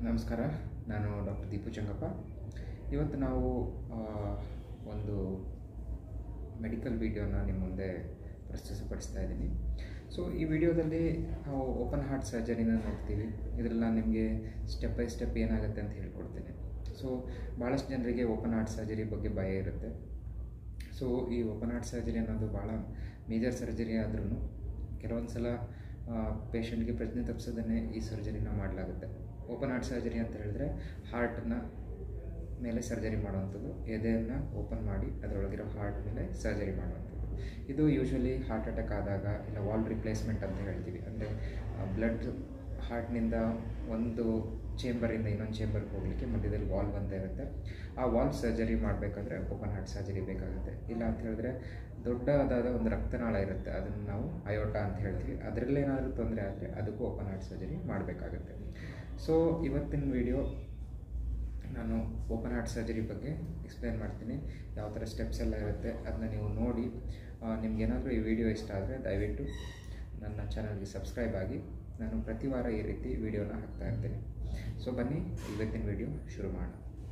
ನಮಸ್ಕಾರ ನಾನು ಡಾಕ್ಟರ್ ದೀಪು ಚಂಗಪ್ಪ ಇವತ್ತು ನಾವು ಆ, ಒಂದು ಮೆಡಿಕಲ್ ವಿಡಿಯೋನ ನಿಮ್ಮ ಮುಂದೆ ಪ್ರಸ್ತುತಪಡಿಸ್ತಾ ಇದ್ದೀನಿ ಸೊ ಈ ವಿಡಿಯೋದಲ್ಲಿ ನಾವು ಓಪನ್ ಹಾರ್ಟ್ ಸರ್ಜರಿನ ನೋಡ್ತೀವಿ ಇದರಲ್ಲಿ ನಾನು ನಿಮಗೆ ಸ್ಟೆಪ್ ಬೈ ಸ್ಟೆಪ್ ಏನಾಗುತ್ತೆ ಅಂತ ಹೇಳ್ಕೊಡ್ತೇನೆ ಸೊ ಭಾಳಷ್ಟು ಜನರಿಗೆ ಓಪನ್ ಹಾರ್ಟ್ ಸರ್ಜರಿ ಬಗ್ಗೆ ಭಯ ಇರುತ್ತೆ ಸೊ ಈ ಓಪನ್ ಹಾರ್ಟ್ ಸರ್ಜರಿ ಅನ್ನೋದು ಭಾಳ ಮೇಜರ್ ಸರ್ಜರಿ ಆದ್ರೂ ಕೆಲವೊಂದು ಸಲ ಪೇಷಂಟ್ಗೆ ಪ್ರಜ್ಞೆ ತಪ್ಪಿಸೋದನ್ನೇ ಈ ಸರ್ಜರಿನ ಮಾಡಲಾಗುತ್ತೆ ಓಪನ್ ಹಾರ್ಟ್ ಸರ್ಜರಿ ಅಂತ ಹೇಳಿದ್ರೆ ಹಾರ್ಟ್ನ ಮೇಲೆ ಸರ್ಜರಿ ಮಾಡುವಂಥದ್ದು ಎದೆಯನ್ನು ಓಪನ್ ಮಾಡಿ ಅದರೊಳಗಿರೋ ಹಾರ್ಟ್ ಮೇಲೆ ಸರ್ಜರಿ ಮಾಡುವಂಥದ್ದು ಇದು ಯೂಶ್ವಲಿ ಹಾರ್ಟ್ ಅಟ್ಯಾಕ್ ಆದಾಗ ಇಲ್ಲ ವಾಲ್ ರಿಪ್ಲೇಸ್ಮೆಂಟ್ ಅಂತ ಹೇಳ್ತೀವಿ ಅಂದರೆ ಬ್ಲಡ್ ಹಾರ್ಟ್ನಿಂದ ಒಂದು ಚೇಂಬರಿಂದ ಇನ್ನೊಂದು ಚೇಂಬರ್ಗೆ ಹೋಗಲಿಕ್ಕೆ ಮಧ್ಯದಲ್ಲಿ ವಾಲ್ ಅಂತ ಇರುತ್ತೆ ಆ ವಾಲ್ ಸರ್ಜರಿ ಮಾಡಬೇಕಾದ್ರೆ ಓಪನ್ ಹಾರ್ಟ್ ಸರ್ಜರಿ ಬೇಕಾಗುತ್ತೆ ಇಲ್ಲ ಅಂತ ಹೇಳಿದ್ರೆ ದೊಡ್ಡದಾದ ಒಂದು ರಕ್ತನಾಳ ಇರುತ್ತೆ ಅದನ್ನು ನಾವು ಅಯೋಟ ಅಂತ ಹೇಳ್ತೀವಿ ಅದರಲ್ಲೇನಾದರೂ ತೊಂದರೆ ಆದರೆ ಅದಕ್ಕೂ ಓಪನ್ ಹಾರ್ಟ್ ಸರ್ಜರಿ ಮಾಡಬೇಕಾಗುತ್ತೆ ಸೊ ಇವತ್ತಿನ ವಿಡಿಯೋ ನಾನು ಓಪನ್ ಹಾರ್ಟ್ ಸರ್ಜರಿ ಬಗ್ಗೆ ಎಕ್ಸ್ಪ್ಲೇನ್ ಮಾಡ್ತೀನಿ ಯಾವ ಥರ ಸ್ಟೆಪ್ಸ್ ಎಲ್ಲ ಇರುತ್ತೆ ಅದನ್ನ ನೀವು ನೋಡಿ ನಿಮ್ಗೇನಾದರೂ ಈ ವಿಡಿಯೋ ಇಷ್ಟ ಆದರೆ ದಯವಿಟ್ಟು ನನ್ನ ಚಾನಲ್ಗೆ ಸಬ್ಸ್ಕ್ರೈಬ್ ಆಗಿ ನಾನು ಪ್ರತಿ ವಾರ ಈ ರೀತಿ ವಿಡಿಯೋನ ಹಾಕ್ತಾ ಇರ್ತೀನಿ ಸೊ ಬನ್ನಿ ಇವತ್ತಿನ ವಿಡಿಯೋ ಶುರು ಮಾಡೋಣ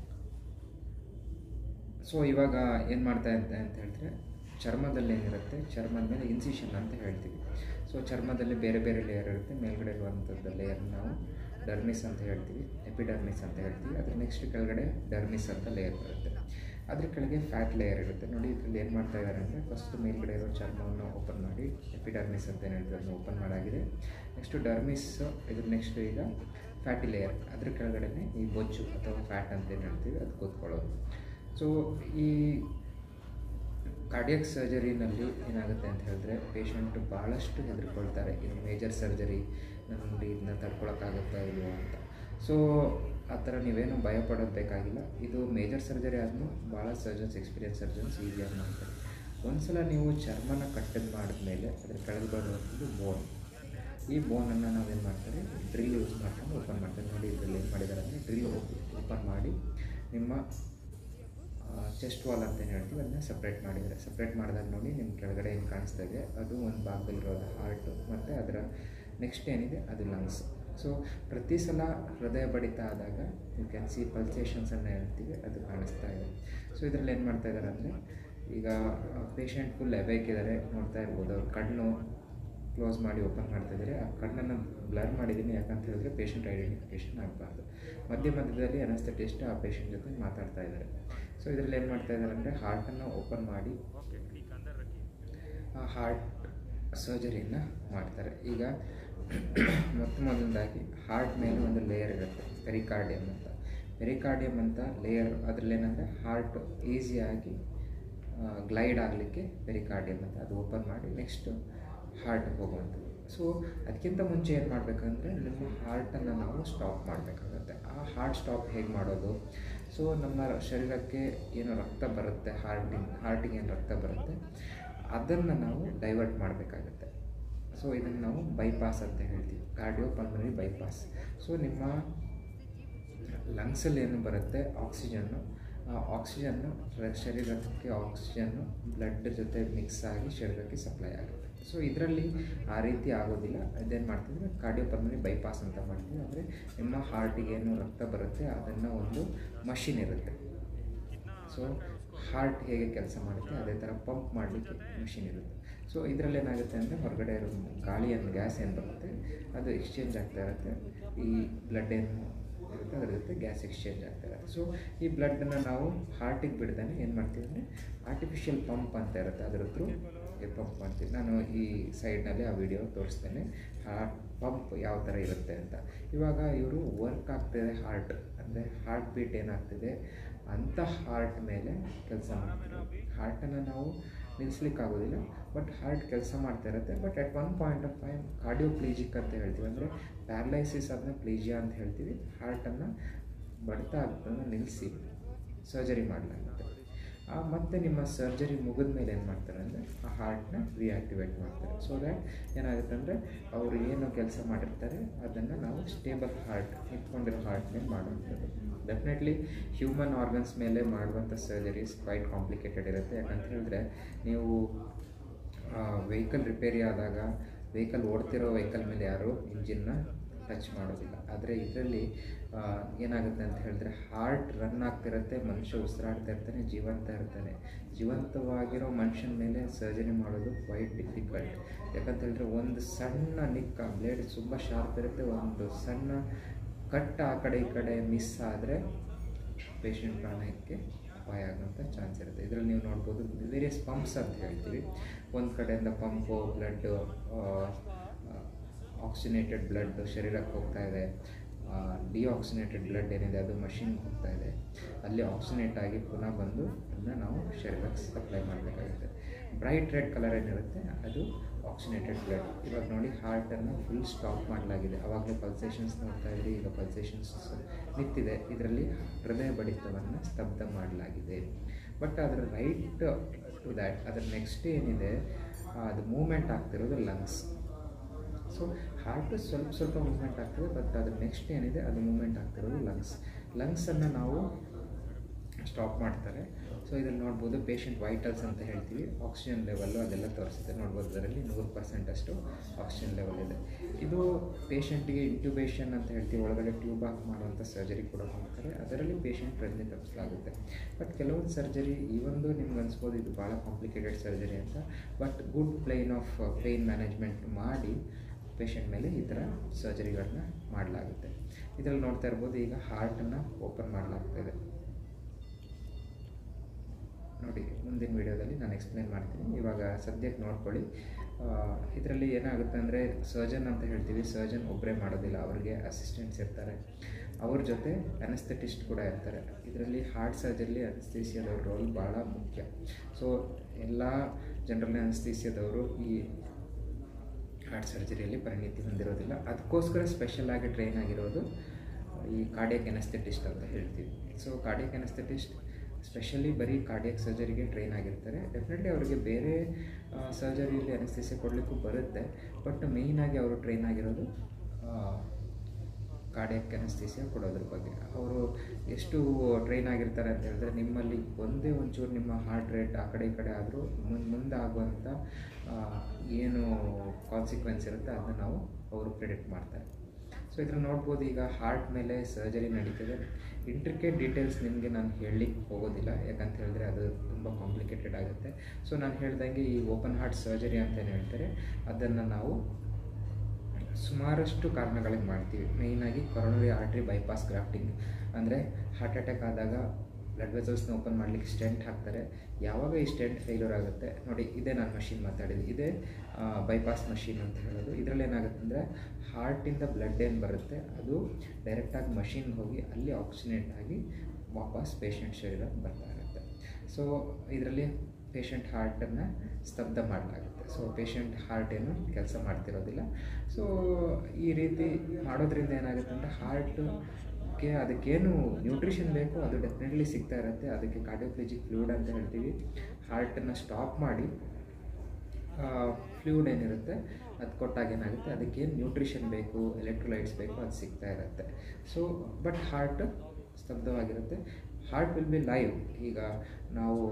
ಸೊ ಇವಾಗ ಏನು ಮಾಡ್ತಾ ಇದ್ದೆ ಅಂತ ಹೇಳಿದ್ರೆ ಚರ್ಮದಲ್ಲಿ ಏನಿರುತ್ತೆ ಚರ್ಮದ ಮೇಲೆ ಇನ್ಸಿಷನ್ ಅಂತ ಹೇಳ್ತೀವಿ ಸೊ ಚರ್ಮದಲ್ಲಿ ಬೇರೆ ಬೇರೆ ಲೇಯರ್ ಇರುತ್ತೆ ಮೇಲ್ಗಡೆ ಇರುವಂಥದ್ದು ಲೇಯರ್ ನಾವು ಡರ್ಮಿಸ್ ಅಂತ ಹೇಳ್ತೀವಿ ಎಪಿಡರ್ಮಿಸ್ ಅಂತ ಹೇಳ್ತೀವಿ ಅದ್ರ ನೆಕ್ಸ್ಟ್ ಕೆಳಗಡೆ ಡರ್ಮಿಸ್ ಅಂತ ಲೇಯರ್ ಬರುತ್ತೆ ಅದ್ರ ಕೆಳಗೆ ಫ್ಯಾಟ್ ಲೇಯರ್ ಇರುತ್ತೆ ನೋಡಿ ಇದರಲ್ಲಿ ಏನು ಮಾಡ್ತಾ ಇದ್ದಾರೆ ಅಂದರೆ ಫಸ್ಟ್ ಮೇಲ್ಗಡೆ ಇರೋ ಚರ್ಮವನ್ನು ಓಪನ್ ಮಾಡಿ ಎಪಿಡರ್ಮಿಸ್ ಅಂತ ಏನು ಹೇಳ್ತೀವಿ ಅದನ್ನು ಓಪನ್ ಮಾಡಾಗಿದೆ ನೆಕ್ಸ್ಟು ಡರ್ಮಿಸ್ ಇದ್ರ ನೆಕ್ಸ್ಟ್ ಈಗ ಫ್ಯಾಟಿ ಲೇಯರ್ ಅದ್ರ ಕೆಳಗಡೆ ಈ ಬೊಚ್ಚು ಅಥವಾ ಫ್ಯಾಟ್ ಅಂತ ಏನು ಹೇಳ್ತೀವಿ ಅದು ಕೂತ್ಕೊಳ್ಳೋದು ಸೊ ಈ ಕಾರ್ಡಿಯಕ್ ಸರ್ಜರಿನಲ್ಲಿ ಏನಾಗುತ್ತೆ ಅಂತ ಹೇಳಿದ್ರೆ ಪೇಷಂಟ್ ಭಾಳಷ್ಟು ಹೆದರ್ಕೊಳ್ತಾರೆ ಇದು ಮೇಜರ್ ಸರ್ಜರಿ ನನಗೆ ಇದನ್ನ ತಡ್ಕೊಳಕ್ಕಾಗುತ್ತಾ ಇಲ್ವೋ ಅಂತ ಸೊ ಆ ಥರ ನೀವೇನು ಭಯ ಪಡೋದು ಬೇಕಾಗಿಲ್ಲ ಇದು ಮೇಜರ್ ಸರ್ಜರಿ ಆದ್ರೂ ಭಾಳ ಸರ್ಜನ್ಸ್ ಎಕ್ಸ್ಪೀರಿಯನ್ಸ್ ಸರ್ಜನ್ಸ್ ಈಸಿಯಾಗಿ ಮಾಡ್ತಾರೆ ಒಂದ್ಸಲ ನೀವು ಚರ್ಮನ ಕಟ್ಟದ್ ಮಾಡಿದ್ಮೇಲೆ ಅದ್ರ ಕೆಳಗೆ ಬರುವಂಥದ್ದು ಬೋನ್ ಈ ಬೋನನ್ನು ನಾವೇನು ಮಾಡ್ತಾರೆ ಡ್ರಿಲ್ ಯೂಸ್ ಮಾಡ್ಕೊಂಡು ಓಪನ್ ಮಾಡ್ತಾರೆ ನೋಡಿ ಇದರಲ್ಲಿ ಏನು ಮಾಡಿದ್ದಾರೆ ಅಂದರೆ ಡ್ರಿಲ್ ಓಪನ್ ಮಾಡಿ ನಿಮ್ಮ ಚೆಸ್ಟ್ ವಾಲ್ ಅಂತ ಏನು ಹೇಳ್ತೀವಿ ಅದನ್ನ ಸಪ್ರೇಟ್ ಮಾಡಿದ್ದಾರೆ ಸಪ್ರೇಟ್ ಮಾಡಿದಾಗ ನೋಡಿ ನಿಮ್ಮ ಕೆಳಗಡೆ ಏನು ಕಾಣಿಸ್ತಾ ಇದೆ ಅದು ಒಂದು ಭಾಗದಲ್ಲಿರೋದು ಹಾರ್ಟು ಮತ್ತು ಅದರ ನೆಕ್ಸ್ಟ್ ಏನಿದೆ ಅದು ಲಂಗ್ಸ್ ಸೊ ಪ್ರತಿ ಸಲ ಹೃದಯ ಬಡಿತ ಆದಾಗ ಯು ಕ್ಯಾನ್ ಸಿ ಪಲ್ಸೇಷನ್ಸ್ ಅನ್ನು ಹೇಳ್ತೀವಿ ಅದು ಕಾಣಿಸ್ತಾ ಇದೆ ಸೊ ಇದರಲ್ಲಿ ಏನು ಮಾಡ್ತಾ ಇದ್ದಾರೆ ಅಂದರೆ ಈಗ ಪೇಷಂಟ್ ಫುಲ್ ಇದ್ದಾರೆ ನೋಡ್ತಾ ಇರ್ಬೋದು ಅವ್ರ ಕಣ್ಣು ಕ್ಲೋಸ್ ಮಾಡಿ ಓಪನ್ ಮಾಡ್ತಾ ಇದ್ದಾರೆ ಆ ಕಣ್ಣನ್ನು ಬ್ಲರ್ ಮಾಡಿದ್ದೀನಿ ಯಾಕಂತ ಹೇಳಿದ್ರೆ ಪೇಷಂಟ್ ಐಡೆಂಟಿಫಿಕೇಷನ್ ಆಗಬಾರ್ದು ಮಧ್ಯ ಮಧ್ಯದಲ್ಲಿ ಅನಸ್ತಟಿಸ್ಟ್ ಆ ಪೇಷಂಟ್ ಜೊತೆ ಮಾತಾಡ್ತಾ ಇದ್ದಾರೆ ಸೊ ಇದರಲ್ಲಿ ಏನು ಮಾಡ್ತಾ ಇದ್ದಾರೆ ಅಂದರೆ ಹಾರ್ಟನ್ನು ಓಪನ್ ಮಾಡಿ ಆ ಹಾರ್ಟ್ ಸರ್ಜರಿನ ಮಾಡ್ತಾರೆ ಈಗ ಮೊತ್ತ ಮೊದಲದಾಗಿ ಹಾರ್ಟ್ ಮೇಲೆ ಒಂದು ಲೇಯರ್ ಇರುತ್ತೆ ಪೆರಿಕಾರ್ಡಿಯಮ್ ಅಂತ ಪೆರಿಕಾರ್ಡಿಯಮ್ ಅಂತ ಲೇಯರ್ ಅದರಲ್ಲೇನಂದರೆ ಹಾರ್ಟ್ ಈಸಿಯಾಗಿ ಗ್ಲೈಡ್ ಆಗಲಿಕ್ಕೆ ಪೆರಿಕಾರ್ಡಿಯಮ್ ಅಂತ ಅದು ಓಪನ್ ಮಾಡಿ ನೆಕ್ಸ್ಟು ಹಾರ್ಟ್ಗೆ ಹೋಗುವಂಥದ್ದು ಸೊ ಅದಕ್ಕಿಂತ ಮುಂಚೆ ಏನು ಮಾಡಬೇಕಂದ್ರೆ ನಿಮ್ಮ ಹಾರ್ಟನ್ನು ನಾವು ಸ್ಟಾಪ್ ಮಾಡಬೇಕಾಗುತ್ತೆ ಆ ಹಾರ್ಟ್ ಸ್ಟಾಪ್ ಹೇಗೆ ಮಾಡೋದು ಸೊ ನಮ್ಮ ಶರೀರಕ್ಕೆ ಏನು ರಕ್ತ ಬರುತ್ತೆ ಹಾರ್ಟಿಗೆ ಹಾರ್ಟಿಗೆ ಏನು ರಕ್ತ ಬರುತ್ತೆ ಅದನ್ನು ನಾವು ಡೈವರ್ಟ್ ಮಾಡಬೇಕಾಗುತ್ತೆ ಸೊ ಇದನ್ನು ನಾವು ಬೈಪಾಸ್ ಅಂತ ಹೇಳ್ತೀವಿ ಕಾರ್ಡಿಯೋ ಪಲ್ಮನರಿ ಬೈಪಾಸ್ ಸೊ ನಿಮ್ಮ ಲಂಗ್ಸಲ್ಲಿ ಏನು ಬರುತ್ತೆ ಆಕ್ಸಿಜನ್ನು ಆ ಆಕ್ಸಿಜನ್ನು ಶರೀರಕ್ಕೆ ಆಕ್ಸಿಜನ್ನು ಬ್ಲಡ್ ಜೊತೆ ಮಿಕ್ಸ್ ಆಗಿ ಶರೀರಕ್ಕೆ ಸಪ್ಲೈ ಆಗುತ್ತೆ ಸೊ ಇದರಲ್ಲಿ ಆ ರೀತಿ ಆಗೋದಿಲ್ಲ ಅದೇನು ಮಾಡ್ತಿದ್ರೆ ಕಾರ್ಡಿಯೋ ಪಲ್ಮನರಿ ಬೈಪಾಸ್ ಅಂತ ಮಾಡ್ತೀವಿ ಅಂದರೆ ನಿಮ್ಮ ಹಾರ್ಟಿಗೆ ಏನು ರಕ್ತ ಬರುತ್ತೆ ಅದನ್ನು ಒಂದು ಮಷಿನ್ ಇರುತ್ತೆ ಸೊ ಹಾರ್ಟ್ ಹೇಗೆ ಕೆಲಸ ಮಾಡುತ್ತೆ ಅದೇ ಥರ ಪಂಪ್ ಮಾಡಲಿಕ್ಕೆ ಮಷಿನ್ ಇರುತ್ತೆ ಸೊ ಇದರಲ್ಲಿ ಏನಾಗುತ್ತೆ ಅಂದರೆ ಹೊರಗಡೆ ಇರೋ ಗಾಳಿಯನ್ನು ಗ್ಯಾಸ್ ಏನು ಬರುತ್ತೆ ಅದು ಎಕ್ಸ್ಚೇಂಜ್ ಆಗ್ತಾ ಇರುತ್ತೆ ಈ ಬ್ಲಡ್ ಏನು ಇರುತ್ತೆ ಅದ್ರ ಜೊತೆ ಗ್ಯಾಸ್ ಎಕ್ಸ್ಚೇಂಜ್ ಆಗ್ತಾ ಇರುತ್ತೆ ಸೊ ಈ ಬ್ಲಡ್ಡನ್ನು ನಾವು ಹಾರ್ಟಿಗೆ ಬಿಡ್ದಾನೆ ಏನು ಮಾಡ್ತೀವಿ ಅಂದರೆ ಆರ್ಟಿಫಿಷಿಯಲ್ ಪಂಪ್ ಅಂತ ಇರುತ್ತೆ ಅದ್ರ ಥ್ರೂ ಪಂಪ್ ಮಾಡ್ತೀವಿ ನಾನು ಈ ಸೈಡ್ನಲ್ಲಿ ಆ ವಿಡಿಯೋ ತೋರಿಸ್ತೇನೆ ಹಾರ್ಟ್ ಪಂಪ್ ಯಾವ ಥರ ಇರುತ್ತೆ ಅಂತ ಇವಾಗ ಇವರು ವರ್ಕ್ ಆಗ್ತಿದೆ ಹಾರ್ಟ್ ಅಂದರೆ ಹಾರ್ಟ್ ಬೀಟ್ ಏನಾಗ್ತಿದೆ ಅಂಥ ಹಾರ್ಟ್ ಮೇಲೆ ಕೆಲಸ ಮಾಡ್ತಾರೆ ಹಾರ್ಟನ್ನು ನಾವು ನಿಲ್ಲಿಸ್ಲಿಕ್ಕಾಗೋದಿಲ್ಲ ಬಟ್ ಹಾರ್ಟ್ ಕೆಲಸ ಮಾಡ್ತಾ ಇರುತ್ತೆ but at one point of time cardioplegic ಅಂತ ಹೇಳ್ತೀವಿ ಅಂದರೆ ಪ್ಯಾರಲೈಸಿಸ್ ಅದನ್ನ ಪ್ಲೀಜಿಯಾ ಅಂತ ಹೇಳ್ತೀವಿ ಹಾರ್ಟನ್ನು ಬಡ್ತಾ ಅದನ್ನು ನಿಲ್ಲಿಸಿ ಸರ್ಜರಿ ಮಾಡಲಾಗುತ್ತೆ ಮತ್ತು ನಿಮ್ಮ ಸರ್ಜರಿ ಮುಗಿದ ಮೇಲೆ ಏನು ಮಾಡ್ತಾರೆ ಅಂದರೆ ಆ ಹಾರ್ಟ್ನ ರಿಯಾಕ್ಟಿವೇಟ್ ಮಾಡ್ತಾರೆ ಸೊ ದ್ಯಾಟ್ ಏನಾಗುತ್ತೆ ಅಂದರೆ ಅವರು ಏನು ಕೆಲಸ ಮಾಡಿರ್ತಾರೆ ಅದನ್ನು ನಾವು ಸ್ಟೇಬಲ್ ಹಾರ್ಟ್ ನಿಂತ್ಕೊಂಡಿರೋ ಹಾರ್ಟ್ ಮೇಲೆ ಮಾಡುವಂಥದ್ದು ಡೆಫಿನೆಟ್ಲಿ ಹ್ಯೂಮನ್ ಆರ್ಗನ್ಸ್ ಮೇಲೆ ಮಾಡುವಂಥ ಸರ್ಜರೀಸ್ ಕ್ವೈಟ್ ಕಾಂಪ್ಲಿಕೇಟೆಡ್ ಇರುತ್ತೆ ಯಾಕಂತ ಹೇಳಿದ್ರೆ ನೀವು ವೆಹಿಕಲ್ ರಿಪೇರಿ ಆದಾಗ ವೆಹಿಕಲ್ ಓಡ್ತಿರೋ ವೆಹಿಕಲ್ ಮೇಲೆ ಯಾರು ಇಂಜಿನ್ನ ಟಚ್ ಮಾಡೋದಿಲ್ಲ ಆದರೆ ಇದರಲ್ಲಿ ಏನಾಗುತ್ತೆ ಅಂತ ಹೇಳಿದ್ರೆ ಹಾರ್ಟ್ ರನ್ ಆಗ್ತಿರುತ್ತೆ ಮನುಷ್ಯ ಉಸಿರಾಡ್ತಾ ಇರ್ತಾನೆ ಜೀವಂತ ಇರ್ತಾನೆ ಜೀವಂತವಾಗಿರೋ ಮನುಷ್ಯನ ಮೇಲೆ ಸರ್ಜರಿ ಮಾಡೋದು ಕ್ವೈಟ್ ಡಿಫಿಕಲ್ಟ್ ಯಾಕಂತ ಹೇಳಿದ್ರೆ ಒಂದು ಸಣ್ಣ ನಿಕ್ಕ ಬ್ಲೇಡ್ ತುಂಬ ಶಾರ್ಪ್ ಇರುತ್ತೆ ಒಂದು ಸಣ್ಣ ಕಟ್ ಆ ಕಡೆ ಈ ಕಡೆ ಮಿಸ್ ಆದರೆ ಪೇಷಂಟ್ ಪ್ರಾಣಕ್ಕೆ ಅಪಾಯ ಆಗುವಂಥ ಚಾನ್ಸ್ ಇರುತ್ತೆ ಇದರಲ್ಲಿ ನೀವು ನೋಡ್ಬೋದು ವೇರಿಯಸ್ ಪಂಪ್ಸ್ ಅಂತ ಹೇಳ್ತೀವಿ ಒಂದು ಕಡೆಯಿಂದ ಪಂಪು ಬ್ಲಡ್ಡು ಆಕ್ಸಿನೇಟೆಡ್ ಬ್ಲಡ್ ಶರೀರಕ್ಕೆ ಹೋಗ್ತಾ ಇದೆ ಡಿಆಕ್ಸಿನೇಟೆಡ್ ಬ್ಲಡ್ ಏನಿದೆ ಅದು ಮಷಿನ್ಗೆ ಹೋಗ್ತಾ ಇದೆ ಅಲ್ಲಿ ಆಕ್ಸಿನೇಟ್ ಆಗಿ ಪುನಃ ಬಂದು ಅದನ್ನ ನಾವು ಶರೀರಕ್ಕೆ ಸಪ್ಲೈ ಮಾಡಬೇಕಾಗುತ್ತೆ ಬ್ರೈಟ್ ರೆಡ್ ಕಲರ್ ಏನಿರುತ್ತೆ ಅದು ಆಕ್ಸಿನೇಟೆಡ್ ಬ್ಲಡ್ ಇವಾಗ ನೋಡಿ ಹಾರ್ಟನ್ನು ಫುಲ್ ಸ್ಟಾಪ್ ಮಾಡಲಾಗಿದೆ ಆವಾಗಲೇ ಪಲ್ಸೇಷನ್ಸ್ ನೋಡ್ತಾ ಇದ್ರಿ ಈಗ ಪಲ್ಸೇಷನ್ಸ್ ನಿಂತಿದೆ ಇದರಲ್ಲಿ ಹೃದಯ ಬಡಿತವನ್ನು ಸ್ತಬ್ಧ ಮಾಡಲಾಗಿದೆ ಬಟ್ ಅದರ ರೈಟ್ ಟು ದ್ಯಾಟ್ ಅದರ ನೆಕ್ಸ್ಟ್ ಏನಿದೆ ಅದು ಮೂಮೆಂಟ್ ಆಗ್ತಿರೋದು ಲಂಗ್ಸ್ ಸೊ ಹಾರ್ಟ್ ಸ್ವಲ್ಪ ಸ್ವಲ್ಪ ಮೂವ್ಮೆಂಟ್ ಆಗ್ತದೆ ಬಟ್ ಅದ್ರ ನೆಕ್ಸ್ಟ್ ಏನಿದೆ ಅದು ಮೂವ್ಮೆಂಟ್ ಆಗ್ತಿರೋದು ಲಂಗ್ಸ್ ಲಂಗ್ಸನ್ನು ನಾವು ಸ್ಟಾಪ್ ಮಾಡ್ತಾರೆ ಸೊ ಇದರಲ್ಲಿ ನೋಡ್ಬೋದು ಪೇಷಂಟ್ ವೈಟಲ್ಸ್ ಅಂತ ಹೇಳ್ತೀವಿ ಆಕ್ಸಿಜನ್ ಲೆವೆಲ್ಲು ಅದೆಲ್ಲ ತೋರಿಸುತ್ತೆ ನೋಡ್ಬೋದು ಅದರಲ್ಲಿ ನೂರು ಪರ್ಸೆಂಟ್ ಅಷ್ಟು ಆಕ್ಸಿಜನ್ ಲೆವೆಲ್ ಇದೆ ಇದು ಪೇಷಂಟಿಗೆ ಇಂಟ್ಯೂಬೇಷನ್ ಅಂತ ಹೇಳ್ತೀವಿ ಒಳಗಡೆ ಟ್ಯೂಬ್ ಹಾಕಿ ಮಾಡುವಂಥ ಸರ್ಜರಿ ಕೂಡ ಮಾಡ್ತಾರೆ ಅದರಲ್ಲಿ ಪೇಷಂಟ್ ಪ್ರಜ್ಞೆ ತಪ್ಪಿಸಲಾಗುತ್ತೆ ಬಟ್ ಕೆಲವೊಂದು ಸರ್ಜರಿ ಈ ಒಂದು ನಿಮ್ಗೆ ಅನ್ಸ್ಬೋದು ಇದು ಭಾಳ ಕಾಂಪ್ಲಿಕೇಟೆಡ್ ಸರ್ಜರಿ ಅಂತ but good plan of pain management ಮಾಡಿ ಪೇಷಂಟ್ ಮೇಲೆ ಈ ಥರ ಸರ್ಜರಿಗಳನ್ನ ಮಾಡಲಾಗುತ್ತೆ ಇದರಲ್ಲಿ ನೋಡ್ತಾ ಇರ್ಬೋದು ಈಗ ಹಾರ್ಟನ್ನು ಓಪನ್ ಮಾಡಲಾಗ್ತಾಯಿದೆ ನೋಡಿ ಮುಂದಿನ ವೀಡಿಯೋದಲ್ಲಿ ನಾನು ಎಕ್ಸ್ಪ್ಲೇನ್ ಮಾಡ್ತೀನಿ ಇವಾಗ ಸದ್ಯಕ್ಕೆ ನೋಡ್ಕೊಳ್ಳಿ ಇದರಲ್ಲಿ ಏನಾಗುತ್ತೆ ಅಂದರೆ ಸರ್ಜನ್ ಅಂತ ಹೇಳ್ತೀವಿ ಸರ್ಜನ್ ಒಬ್ಬರೇ ಮಾಡೋದಿಲ್ಲ ಅವ್ರಿಗೆ ಅಸಿಸ್ಟೆಂಟ್ಸ್ ಇರ್ತಾರೆ ಅವ್ರ ಜೊತೆ ಅನಸ್ಥೆಟಿಸ್ಟ್ ಕೂಡ ಇರ್ತಾರೆ ಇದರಲ್ಲಿ ಹಾರ್ಟ್ ಸರ್ಜರಿಲಿ ಅನಸ್ಥೀಸಿಯಾದವ್ರ ರೋಲ್ ಭಾಳ ಮುಖ್ಯ ಸೊ ಎಲ್ಲ ಜನರಲ್ ಅನಸ್ಥೀಸಿಯಾದವರು ಈ ಹಾರ್ಟ್ ಸರ್ಜರಿಯಲ್ಲಿ ಪರಿಣಿತಿ ಹೊಂದಿರೋದಿಲ್ಲ ಅದಕ್ಕೋಸ್ಕರ ಸ್ಪೆಷಲಾಗಿ ಟ್ರೈನ್ ಆಗಿರೋದು ಈ ಕಾರ್ಡಿಯಕ್ ಎನಸ್ಥೆಟಿಸ್ಟ್ ಅಂತ ಹೇಳ್ತೀವಿ ಸೊ ಕಾರ್ಡಿಯಕ್ ಎನಸ್ಥೆಟಿಸ್ಟ್ ಸ್ಪೆಷಲಿ ಬರೀ ಕಾರ್ಡಿಯಕ್ ಸರ್ಜರಿಗೆ ಟ್ರೈನ್ ಆಗಿರ್ತಾರೆ ಡೆಫಿನೆಟ್ಲಿ ಅವರಿಗೆ ಬೇರೆ ಸರ್ಜರಿಯಲ್ಲಿ ಅನಸ್ಥಿಸಿಯ ಕೊಡಲಿಕ್ಕೂ ಬರುತ್ತೆ ಬಟ್ ಮೇಯ್ನಾಗಿ ಅವರು ಟ್ರೈನ್ ಆಗಿರೋದು ಕಾರ್ಡಿಯಕ್ ಅನಸ್ಥಿಸಿಯ ಕೊಡೋದ್ರ ಬಗ್ಗೆ ಅವರು ಎಷ್ಟು ಟ್ರೈನ್ ಆಗಿರ್ತಾರೆ ಅಂತ ಹೇಳಿದ್ರೆ ನಿಮ್ಮಲ್ಲಿ ಒಂದೇ ಒಂಚೂರು ನಿಮ್ಮ ಹಾರ್ಟ್ ರೇಟ್ ಆ ಕಡೆ ಈ ಕಡೆ ಆದರೂ ಮುಂದೆ ಮುಂದೆ ಆಗುವಂಥ ಏನು ಕಾನ್ಸಿಕ್ವೆನ್ಸ್ ಇರುತ್ತೆ ಅದನ್ನು ನಾವು ಅವರು ಪ್ರಿಡಿಕ್ಟ್ ಮಾಡ್ತಾರೆ ಸೊ ಇದ್ರಲ್ಲಿ ನೋಡ್ಬೋದು ಈಗ ಹಾರ್ಟ್ ಮೇಲೆ ಸರ್ಜರಿ ನಡೀತಿದೆ ಇಂಟ್ರಿಕೇಟ್ ಡೀಟೇಲ್ಸ್ ನಿಮಗೆ ನಾನು ಹೇಳಲಿಕ್ಕೆ ಹೋಗೋದಿಲ್ಲ ಯಾಕಂತ ಹೇಳಿದ್ರೆ ಅದು ತುಂಬ ಕಾಂಪ್ಲಿಕೇಟೆಡ್ ಆಗುತ್ತೆ ಸೊ ನಾನು ಹೇಳ್ದಂಗೆ ಈ ಓಪನ್ ಹಾರ್ಟ್ ಸರ್ಜರಿ ಅಂತ ಏನು ಹೇಳ್ತಾರೆ ಅದನ್ನು ನಾವು ಸುಮಾರಷ್ಟು ಕಾರಣಗಳಿಗೆ ಮಾಡ್ತೀವಿ ಮೇಯ್ನಾಗಿ ಕೊರೋನರಿ ಆರ್ಟ್ರಿ ಬೈಪಾಸ್ ಗ್ರಾಫ್ಟಿಂಗ್ ಅಂದರೆ ಹಾರ್ಟ್ ಅಟ್ಯಾಕ್ ಆದಾಗ ಬ್ಲಡ್ ವೆಸಲ್ಸ್ನ ಓಪನ್ ಮಾಡಲಿಕ್ಕೆ ಸ್ಟೆಂಟ್ ಹಾಕ್ತಾರೆ ಯಾವಾಗ ಈ ಸ್ಟೆಂಟ್ ಫೇಲ್ಯೂರ್ ಆಗುತ್ತೆ ನೋಡಿ ಇದೇ ನಾನು ಮಷಿನ್ ಮಾತಾಡಿದ್ದು ಇದೇ ಬೈಪಾಸ್ ಮಷಿನ್ ಅಂತ ಹೇಳೋದು ಇದರಲ್ಲಿ ಏನಾಗುತ್ತೆ ಅಂದರೆ ಹಾರ್ಟಿಂದ ಬ್ಲಡ್ ಏನು ಬರುತ್ತೆ ಅದು ಡೈರೆಕ್ಟಾಗಿ ಮಷಿನ್ಗೆ ಹೋಗಿ ಅಲ್ಲಿ ಆಕ್ಸಿನೇಟ್ ಆಗಿ ವಾಪಸ್ ಪೇಷಂಟ್ ಶರೀರ ಬರ್ತಾ ಇರುತ್ತೆ ಸೊ ಇದರಲ್ಲಿ ಪೇಷಂಟ್ ಹಾರ್ಟನ್ನು ಸ್ತಬ್ಧ ಮಾಡಲಾಗುತ್ತೆ ಸೊ ಪೇಷಂಟ್ ಹಾರ್ಟ್ ಏನು ಕೆಲಸ ಮಾಡ್ತಿರೋದಿಲ್ಲ ಸೊ ಈ ರೀತಿ ಮಾಡೋದ್ರಿಂದ ಏನಾಗುತ್ತೆ ಅಂದರೆ ಹಾರ್ಟ್ಗೆ ಅದಕ್ಕೇನು ನ್ಯೂಟ್ರಿಷನ್ ಬೇಕು ಅದು ಡೆಫಿನೆಟ್ಲಿ ಸಿಗ್ತಾ ಇರುತ್ತೆ ಅದಕ್ಕೆ ಕಾರ್ಡಿಯೋಪ್ಲೆಜಿಕ್ ಫ್ಲೂಡ್ ಅಂತ ಹೇಳ್ತೀವಿ ಹಾರ್ಟನ್ನು ಸ್ಟಾಪ್ ಮಾಡಿ ಫ್ಲೂಡ್ ಏನಿರುತ್ತೆ ಅದು ಕೊಟ್ಟಾಗ ಏನಾಗುತ್ತೆ ಅದಕ್ಕೇನು ನ್ಯೂಟ್ರಿಷನ್ ಬೇಕು ಎಲೆಕ್ಟ್ರೋಲೈಟ್ಸ್ ಬೇಕು ಅದು ಸಿಗ್ತಾ ಇರುತ್ತೆ ಸೊ ಬಟ್ ಹಾರ್ಟ್ ಸ್ತಬ್ಧವಾಗಿರುತ್ತೆ ಹಾರ್ಟ್ ವಿಲ್ ಬಿ ಲೈವ್ ಈಗ ನಾವು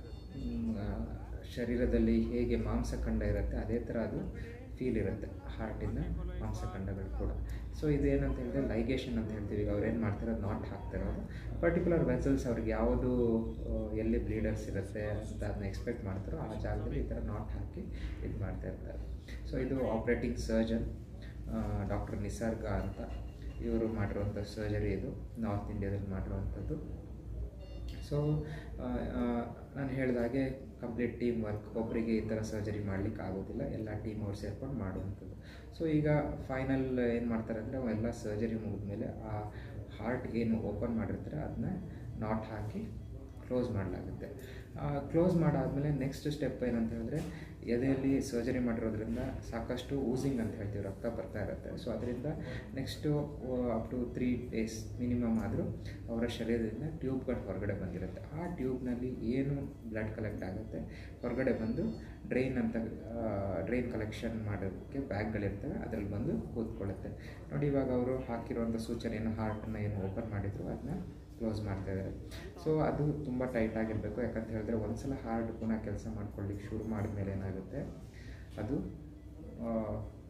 ಶರೀರದಲ್ಲಿ ಹೇಗೆ ಮಾಂಸಖಂಡ ಇರುತ್ತೆ ಅದೇ ಥರ ಅದು ಫೀಲ್ ಇರುತ್ತೆ ಹಾರ್ಟಿಂದ ಮಾಂಸಖಂಡಗಳು ಕೂಡ ಸೊ ಇದೇನಂತ ಹೇಳಿದ್ರೆ ಲೈಗೇಷನ್ ಅಂತ ಹೇಳ್ತೀವಿ ಈಗ ಅವ್ರು ಏನು ಮಾಡ್ತಾರೆ ಅದು ನಾಟ್ ಹಾಕ್ತಿರೋದು ಪರ್ಟಿಕ್ಯುಲರ್ ವೆಸಲ್ಸ್ ಅವ್ರಿಗೆ ಯಾವುದು ಎಲ್ಲಿ ಬ್ಲೀಡರ್ಸ್ ಇರುತ್ತೆ ಅಂತ ಅದನ್ನ ಎಕ್ಸ್ಪೆಕ್ಟ್ ಮಾಡ್ತಾರೋ ಆ ಜಾಗದಲ್ಲಿ ಈ ಥರ ನಾಟ್ ಹಾಕಿ ಇದು ಮಾಡ್ತಾ ಇರ್ತಾರೆ ಸೊ ಇದು ಆಪ್ರೇಟಿಂಗ್ ಸರ್ಜನ್ ಡಾಕ್ಟರ್ ನಿಸರ್ಗ ಅಂತ ಇವರು ಮಾಡಿರುವಂಥ ಸರ್ಜರಿ ಇದು ನಾರ್ತ್ ಇಂಡಿಯಾದಲ್ಲಿ ಮಾಡಿರುವಂಥದ್ದು ಸೊ ನಾನು ಹೇಳಿದಾಗೆ ಕಂಪ್ಲೀಟ್ ಟೀಮ್ ವರ್ಕ್ ಒಬ್ಬರಿಗೆ ಈ ಥರ ಸರ್ಜರಿ ಮಾಡಲಿಕ್ಕೆ ಆಗೋದಿಲ್ಲ ಎಲ್ಲ ಟೀಮ್ ಅವ್ರು ಸೇರ್ಕೊಂಡು ಮಾಡುವಂಥದ್ದು ಸೊ ಈಗ ಫೈನಲ್ ಏನು ಮಾಡ್ತಾರೆ ಅಂದರೆ ಎಲ್ಲ ಸರ್ಜರಿ ಮುಗಿದ್ಮೇಲೆ ಆ ಹಾರ್ಟ್ ಏನು ಓಪನ್ ಮಾಡಿರ್ತಾರೆ ಅದನ್ನ ನಾಟ್ ಹಾಕಿ ಕ್ಲೋಸ್ ಮಾಡಲಾಗುತ್ತೆ ಕ್ಲೋಸ್ ಮಾಡಾದಮೇಲೆ ನೆಕ್ಸ್ಟ್ ಸ್ಟೆಪ್ ಏನಂತ ಹೇಳಿದ್ರೆ ಎದೆಯಲ್ಲಿ ಸರ್ಜರಿ ಮಾಡಿರೋದ್ರಿಂದ ಸಾಕಷ್ಟು ಊಸಿಂಗ್ ಅಂತ ಹೇಳ್ತೀವಿ ರಕ್ತ ಬರ್ತಾ ಇರುತ್ತೆ ಸೊ ಅದರಿಂದ next up to three days minimum ಆದರೂ ಅವರ ಶರೀರದಿಂದ ಟ್ಯೂಬ್ಗಳು ಹೊರಗಡೆ ಬಂದಿರುತ್ತೆ ಆ ಟ್ಯೂಬ್ನಲ್ಲಿ ಏನು ಬ್ಲಡ್ ಕಲೆಕ್ಟ್ ಆಗುತ್ತೆ ಹೊರಗಡೆ ಬಂದು ಡ್ರೈನ್ ಅಂತ ಡ್ರೈನ್ ಕಲೆಕ್ಷನ್ ಮಾಡೋದಕ್ಕೆ ಬ್ಯಾಗ್ಗಳಿರ್ತವೆ ಅದರಲ್ಲಿ ಬಂದು ಕೂತ್ಕೊಳ್ಳುತ್ತೆ ನೋಡಿ ಇವಾಗ ಅವರು ಹಾಕಿರುವಂಥ ಸೂಚನೆ ಏನು ಹಾರ್ಟನ್ನು ಏನು ಓಪನ್ ಮಾಡಿದ್ರು ಅದನ್ನ ಕ್ಲೋಸ್ ಮಾಡ್ತಾ ಇದ್ದಾರೆ ಸೊ ಅದು ತುಂಬ ಟೈಟ್ ಆಗಿರಬೇಕು ಯಾಕಂತ ಹೇಳಿದ್ರೆ ಒಂದ್ಸಲ ಹಾರ್ಟ್ ಪುನಃ ಕೆಲಸ ಮಾಡ್ಕೊಳ್ಳಿಕ್ಕೆ ಶುರು ಮಾಡಿದ್ಮೇಲೆ ಏನಾಗುತ್ತೆ ಅದು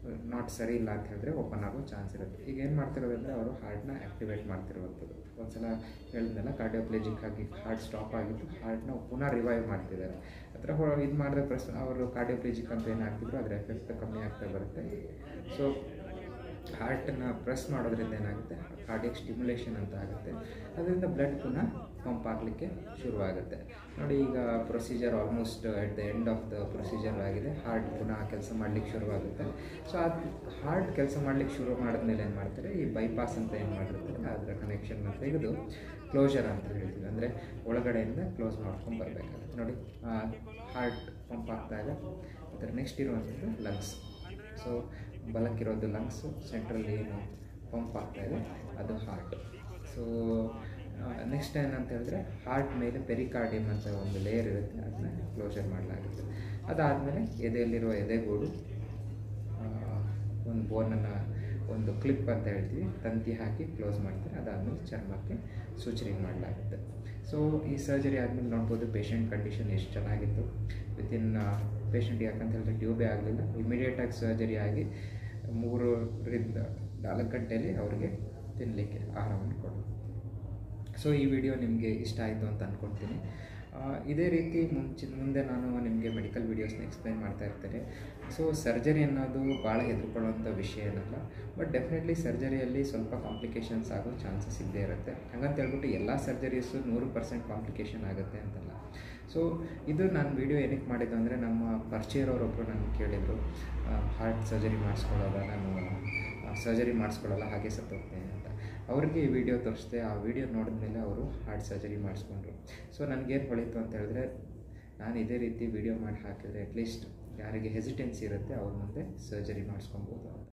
ನಾಟ್ ಸರಿ ಇಲ್ಲ ಅಂತ ಹೇಳಿದ್ರೆ ಓಪನ್ ಆಗೋ ಚಾನ್ಸ್ ಇರುತ್ತೆ ಈಗ ಏನು ಮಾಡ್ತಿರೋದಂದರೆ ಅವರು ಹಾರ್ಟ್ನ ಆ್ಯಕ್ಟಿವೇಟ್ ಮಾಡ್ತಿರುವಂಥದ್ದು ಒಂದ್ಸಲ ಹೇಳಿದ್ನಲ್ಲ ಕಾರ್ಡಿಯೋಪ್ಲೇಜಿಕ್ ಆಗಿ ಹಾರ್ಟ್ ಸ್ಟಾಪ್ ಆಗಿತ್ತು ಹಾರ್ಟ್ನ ಪುನಃ ರಿವೈವ್ ಮಾಡ್ತಿದ್ದಾರೆ ಆ ಥರ ಇದು ಮಾಡಿದ ಪ್ರಶ್ನೆ ಅವರು ಕಾರ್ಡಿಯೋಪ್ಲೇಜಿಕ್ ಅಂತ ಏನು ಹಾಕ್ತಿದ್ರು ಅದರ ಎಫೆಕ್ಟ್ ಕಮ್ಮಿ ಆಗ್ತಾ ಬರುತ್ತೆ ಸೊ ಹಾರ್ಟನ್ನ ಪ್ರೆಸ್ ಮಾಡೋದ್ರಿಂದ ಏನಾಗುತ್ತೆ ಕಾರ್ಡಿಯಕ್ ಸ್ಟಿಮ್ಯುಲೇಷನ್ ಅಂತ ಆಗುತ್ತೆ ಅದರಿಂದ ಬ್ಲಡ್ ಪುನಃ ಪಂಪ್ ಆಗಲಿಕ್ಕೆ ಶುರುವಾಗುತ್ತೆ ನೋಡಿ ಈಗ procedure almost at the end of the procedure ಆಗಿದೆ ಹಾರ್ಟ್ ಪುನಃ ಕೆಲಸ ಮಾಡಲಿಕ್ಕೆ ಶುರುವಾಗುತ್ತೆ ಸೊ ಅದು ಹಾರ್ಟ್ ಕೆಲಸ ಮಾಡಲಿಕ್ಕೆ ಶುರು ಮಾಡಿದ್ಮೇಲೆ ಏನು ಮಾಡ್ತಾರೆ ಈ ಬೈಪಾಸ್ ಅಂತ ಏನು ಮಾಡಿರ್ತಾರೆ ಅದರ ಕನೆಕ್ಷನ್ನ ತೆಗೆದು ಕ್ಲೋಜರ್ ಅಂತ ಹೇಳ್ತೀವಿ ಅಂದರೆ ಒಳಗಡೆಯಿಂದ ಕ್ಲೋಸ್ ಮಾಡ್ಕೊಂಡು ಬರಬೇಕಾಗುತ್ತೆ ನೋಡಿ ಹಾರ್ಟ್ ಪಂಪ್ ಆಗ್ತಾ ಇದೆ ಅದರ ನೆಕ್ಸ್ಟ್ ಇರುವಂಥದ್ದು ಲಂಗ್ಸ್ ಸೊ ಬಲಕ್ಕಿರೋದು ಲಂಗ್ಸು ಸೆಂಟ್ರಲ್ಲಿ ಏನು ಪಂಪ್ ಆಗ್ತಾ ಇದೆ ಅದು ಹಾರ್ಟ್ ಸೊ ನೆಕ್ಸ್ಟ್ ಏನಂತ ಹೇಳಿದ್ರೆ ಹಾರ್ಟ್ ಮೇಲೆ ಪೆರಿಕಾರ್ಡಿಯಮ್ ಅಂತ ಒಂದು ಲೇಯರ್ ಇರುತ್ತೆ ಅದನ್ನ ಕ್ಲೋಸರ್ ಮಾಡಲಾಗುತ್ತೆ ಅದಾದಮೇಲೆ ಎದೆಯಲ್ಲಿರುವ ಎದೆಗೂಡು ಒಂದು ಬೋನನ್ನು ಒಂದು ಕ್ಲಿಪ್ ಅಂತ ಹೇಳ್ತೀವಿ ತಂತಿ ಹಾಕಿ ಕ್ಲೋಸ್ ಮಾಡ್ತಾರೆ ಅದಾದಮೇಲೆ ಚರ್ಮಕ್ಕೆ ಸೂಚರಿಂಗ್ ಮಾಡಲಾಗುತ್ತೆ ಸೊ ಈ ಸರ್ಜರಿ ಆದಮೇಲೆ ನೋಡ್ಬೋದು ಪೇಷಂಟ್ ಕಂಡೀಷನ್ ಎಷ್ಟು ಚೆನ್ನಾಗಿತ್ತು ವಿತಿನ್ ಪೇಷಂಟ್ ಯಾಕಂತ ಹೇಳಿದ್ರೆ ಟ್ಯೂಬೇ ಆಗಲಿಲ್ಲ ಇಮಿಡಿಯೇಟಾಗಿ ಸರ್ಜರಿ ಆಗಿ ಮೂರರಿಂದ ನಾಲ್ಕು ಗಂಟೆಯಲ್ಲಿ ಅವರಿಗೆ ತಿನ್ನಲಿಕ್ಕೆ ಆಹಾರವನ್ನು ಕೊಡೋದು ಸೊ ಈ ವಿಡಿಯೋ ನಿಮಗೆ ಇಷ್ಟ ಆಯಿತು ಅಂತ ಅಂದ್ಕೊಳ್ತೀನಿ ಇದೇ ರೀತಿ ಮುಂಚೆ ಮುಂದೆ ನಾನು ನಿಮಗೆ ಮೆಡಿಕಲ್ ವೀಡಿಯೋಸ್ನ ಎಕ್ಸ್ಪ್ಲೈನ್ ಮಾಡ್ತಾ ಇರ್ತೇನೆ ಸೊ ಸರ್ಜರಿ ಅನ್ನೋದು ಭಾಳ ಹೆದರ್ಕೊಳ್ಳೋಂಥ ವಿಷಯ ಏನಲ್ಲ ಬಟ್ ಡೆಫಿನೆಟ್ಲಿ ಸರ್ಜರಿಯಲ್ಲಿ ಸ್ವಲ್ಪ ಕಾಂಪ್ಲಿಕೇಶನ್ಸ್ ಆಗೋ ಚಾನ್ಸಸ್ ಇದ್ದೇ ಇರುತ್ತೆ ಹಾಗಂತ ಹೇಳ್ಬಿಟ್ಟು ಎಲ್ಲ ಸರ್ಜರೀಸು ನೂರು ಪರ್ಸೆಂಟ್ ಕಾಂಪ್ಲಿಕೇಶನ್ ಆಗುತ್ತೆ ಅಂತಲ್ಲ ಸೊ ಇದು ನಾನು ವಿಡಿಯೋ ಏನಕ್ಕೆ ಮಾಡಿದ್ದು ಅಂದರೆ ನಮ್ಮ ಪರಿಚಯರವರೊಬ್ಬರು ನಾನು ಕೇಳಿದರು ಹಾರ್ಟ್ ಸರ್ಜರಿ ಮಾಡಿಸ್ಕೊಳ್ಳೋದ ನಾನು ಸರ್ಜರಿ ಮಾಡಿಸ್ಕೊಳ್ಳಲ್ಲ ಹಾಗೆ ಸತ್ತೋಗ್ತೇನೆ ಅಂತ ಅವ್ರಿಗೆ ಈ ವಿಡಿಯೋ ತೋರಿಸಿದೆ ಆ ವಿಡಿಯೋ ನೋಡಿದ್ಮೇಲೆ ಅವರು ಹಾರ್ಟ್ ಸರ್ಜರಿ ಮಾಡಿಸ್ಕೊಂಡ್ರು ಸೊ ನನಗೇನು ಹೊಳಿತು ಅಂತ ಹೇಳಿದ್ರೆ ನಾನು ಇದೇ ರೀತಿ ವಿಡಿಯೋ ಮಾಡಿ ಹಾಕಿದರೆ ಅಟ್ಲೀಸ್ಟ್ ಯಾರಿಗೆ ಹೆಸಿಟೆನ್ಸಿ ಇರುತ್ತೆ ಅವ್ರ ಮುಂದೆ ಸರ್ಜರಿ ಮಾಡಿಸ್ಕೊಬೋದು ಅಂತ